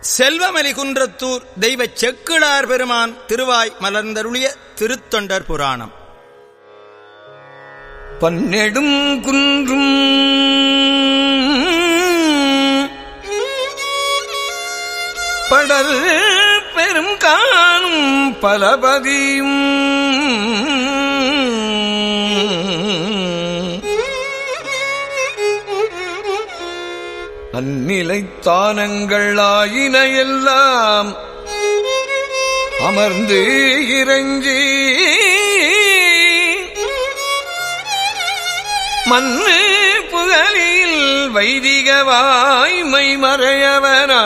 செல்வமலி குன்றத்தூர் தெய்வச் செக்கிழார் பெருமான் திருவாய் மலர்ந்தருளிய திருத்தொண்டர் புராணம் பன்னெடும் குன்றும் படல் பெரும் காணும் பலபதியும் அந்நிலை தானங்கள் ஆயின எல்லாம் அமர்ந்து இறங்கி மண்ணு புகழில் வைதிக வாய்மை மறையவனா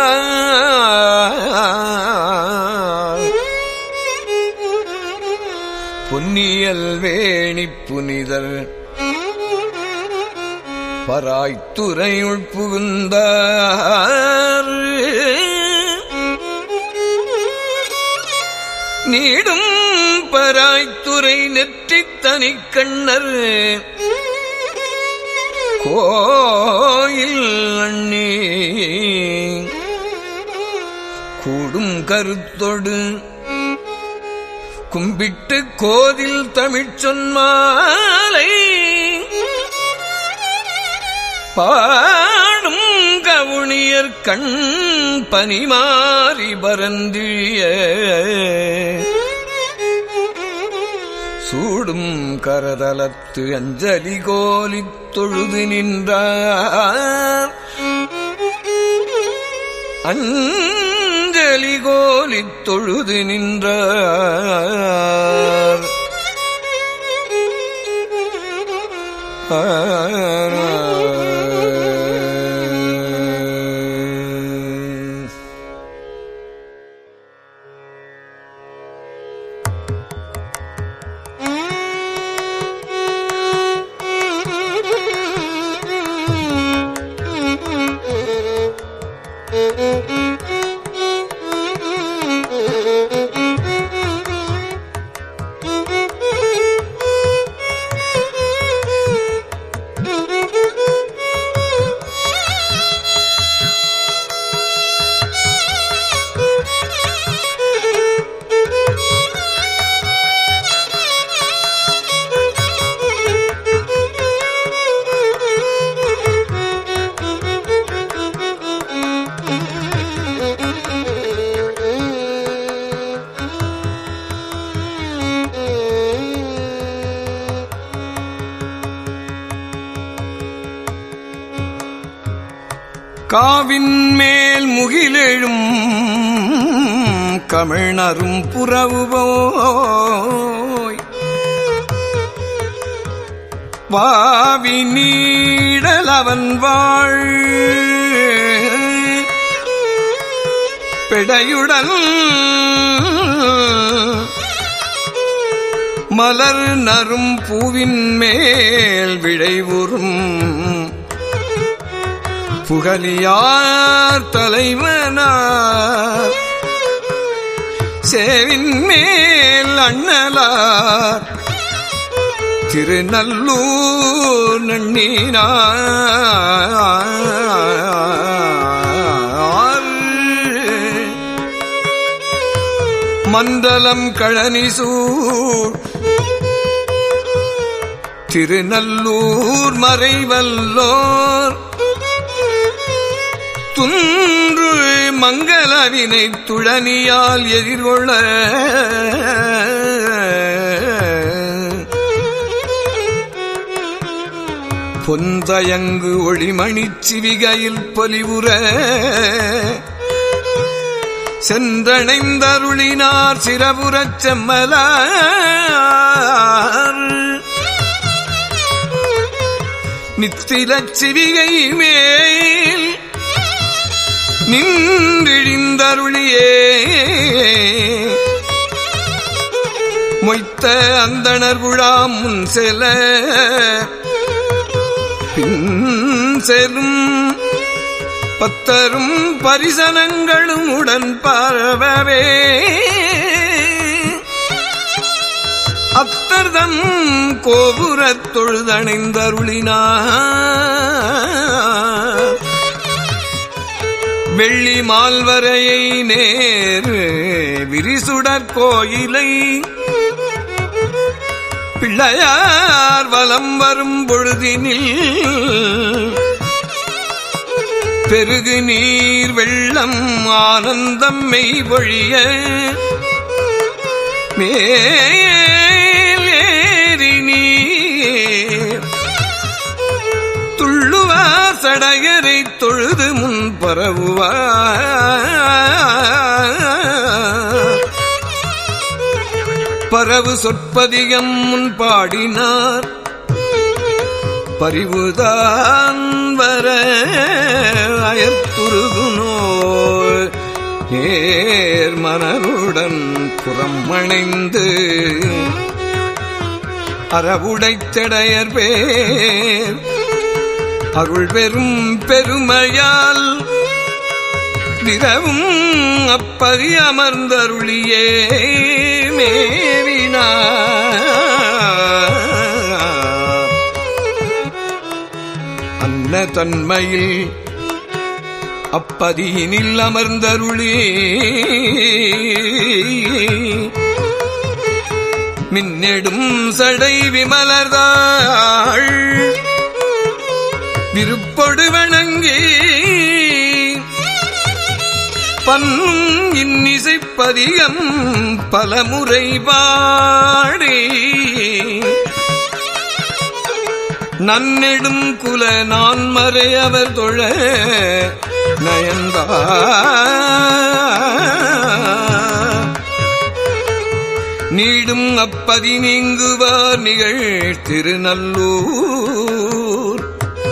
புன்னியல் வேணி புனிதர் பராய்த்துறையுள் புகுந்தார் நீடும் பராய்த்துறை நெற்றித் தனிக்கண்ணர் கோயில் அண்ணே கூடும் கருத்தொடு கும்பிட்டு கோதில் தமிழ்ச் சொன்மாலை பாடும் கவுனியர் கண் பனிமாறி பரந்திய சூடும் கரதலத்து அஞ்சலி கோலித் தொழுது நின்றார் அஞ்சலி கோலித் தொழுது நின்றார் காவின் மேல் முகிலெழும் கமிழ்நரும் புறவுபோய் வாவி நீடல் அவன் வாழ் பெடையுடன் மலர் நரும் பூவின் மேல் விழைவுறும் புகழியார் தலைவனார் சேவின் மேல் அண்ணலார் திருநல்லூர் நன்னினார் மண்டலம் கழனிசூர் திருநல்லூர் மறைவல்லோர் துன்று மங்களவினை துழனியால் எதிர்கொள்ள பொந்தயங்கு ஒளிமணிச் சிவிகையில் பொலிவுற சென்றணைந்தருளினார் சிறபுறச் செம்மலார் நித்திலச் சிவிகை மேல் நின்றிழிந்தருளியே மொய்த்த அந்தணர் விழாம் முன் செல பின் செலும் பத்தரும் பரிசனங்களும் உடன் பரவவே அத்தர்தம் கோபுரத் தொழுதணைந்தருளினார் வெள்ளி மால்வரையை நேர் விரிசுடற் கோயிலை பிள்ளையார் வலம் வரும் பொழுதினில் பெருகு நீர் வெள்ளம் ஆனந்தம் மெய் பொழிய மேலேறி நீர் துள்ளுவார் சடையரை தொழுது முன் பரவுவார் பரவு சொற்பதிகம் முன் பாடினார் பரிவுதான் வர அயர்த்துருகுனோர் நேர் மணருடன் புறமணைந்து அறவுடைத்தடையர் பேர் அருள் பெரும் பெருமையால் திரவும் அப்பதி அமர்ந்தருளியே மேவினார் அன்ன தன்மையில் அப்பதியினில் அமர்ந்தருளி மின்னெடும் சடை விமலர்தாள் விருப்பொடு வணங்கி பன்னும் இன்னிசைப்பதிகம் பலமுறை பாடி நன்னெடும் குல நான் மறை அவர் தொழ நயந்தா நீடும் அப்பதி நீங்குவார் நிகழ் திருநல்லூர்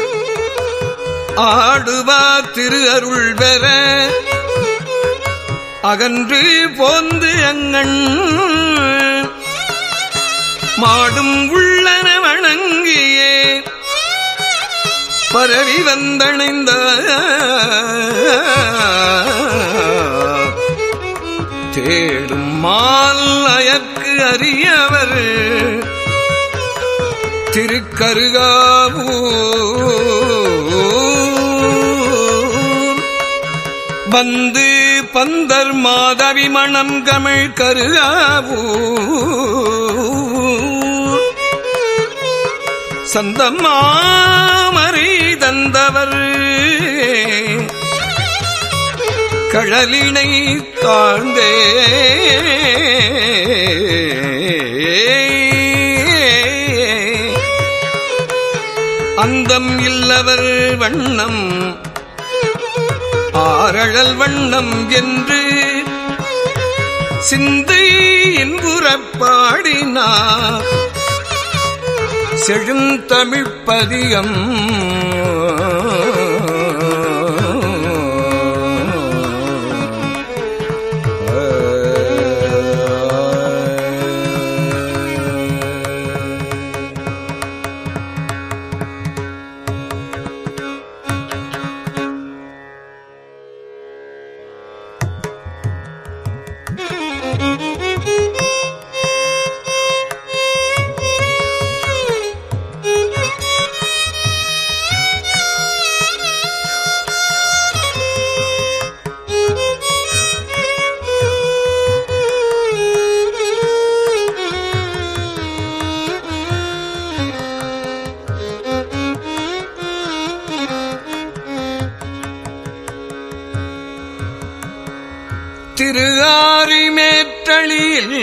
ஆடுவார் திரு அருள் பெற அகன்று போந்து அங்கண் மாடும் உள்ளன வணங்கியே பரவி வந்தணைந்த தேடும் மால் அயற்கு அறியவர் திருக்கருகாவூர் வந்து பந்தர் மாதவி மணம் கமிழ் கருகாவூர் சந்தமாமரை தந்தவர் கழலினை தாழ்ந்தே அந்தம் இல்லவர் வண்ணம் ஆரழல் வண்ணம் என்று சிந்தை என்புறப் பாடினார் செழுந்தமிழ்ப்பதியம் திரு ஆரிமேற்றளியில்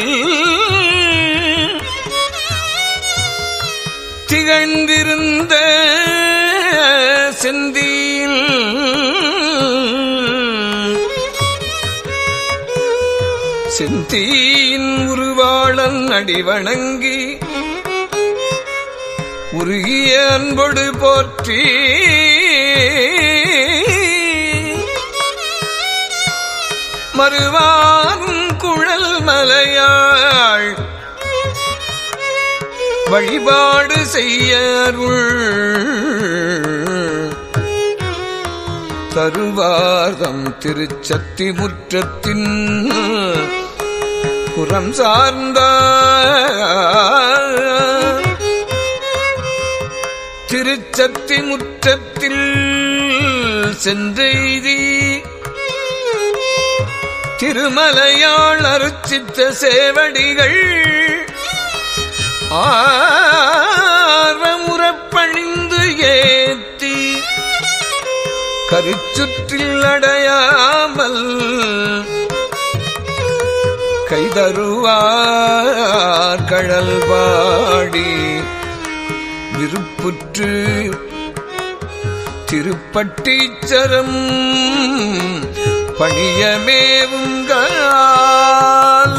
திகழ்ந்திருந்த செந்தியில் செந்தியின் உருவாளன் அடிவணங்கி உருகிய அன்பொடு போற்றி மறுவாரும் குழல் மலையாள் வழிபாடு செய்ய அருள் தருவார்தம் திருச்சத்தி முற்றத்தின் புறம் சார்ந்த திருச்சத்தி முற்றத்தில் சென்றெய்தி திருமலையாள் அருச்சித்த சேவடிகள் ஆர்வமுறப் பணிந்து ஏத்தி கருச்சுற்றில் அடையாமல் கைதருவார் கழல் பாடி விருப்புற்று திருப்பட்டீச்சரம் பணியமேவுங்கால்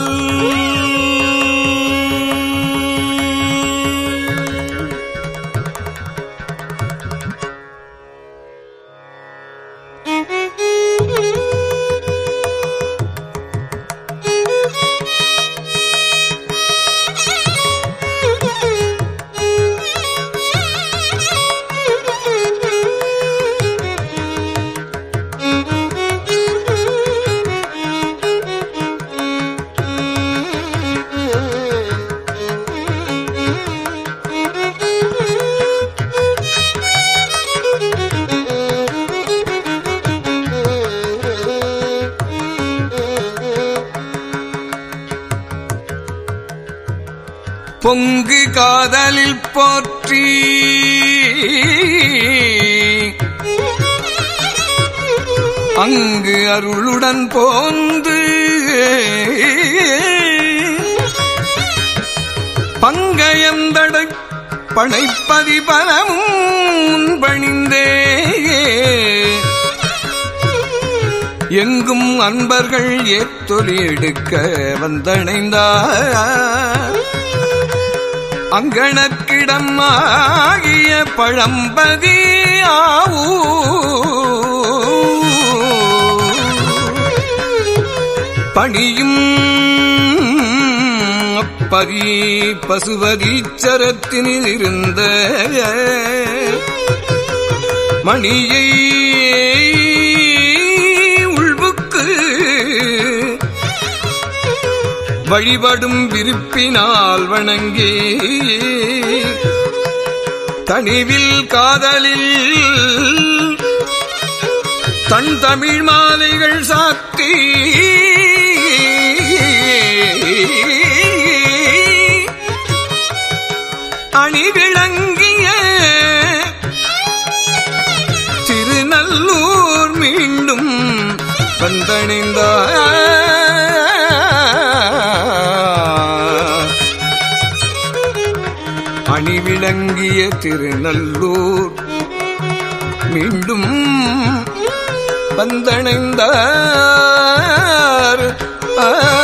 பொங்கு காதலில் போற்றி அங்கு அருளுடன் போந்து பங்கயந்தடை படைப்பதி பலமும் பணிந்தே எங்கும் அன்பர்கள் ஏத்தொலி எடுக்க வந்தணைந்தார் அங்கணக்கிடம் ஆகிய பழம்பதி ஆவூ பணியும் அப்பரி பசுவதீச்சரத்தினில் இருந்த மணியை உள்வுக்கு வழிபடும் விருப்பினால் வணங்கி தனிவில் காதலில் தன் தமிழ் மாலைகள் சாத்தி அணிவிளங்கிய திருநல்லூர் மீண்டும் வந்தணிந்தார் அணிவிளங்கிய திருநல்லூர் மீண்டும் வந்தணைந்தார் ஆ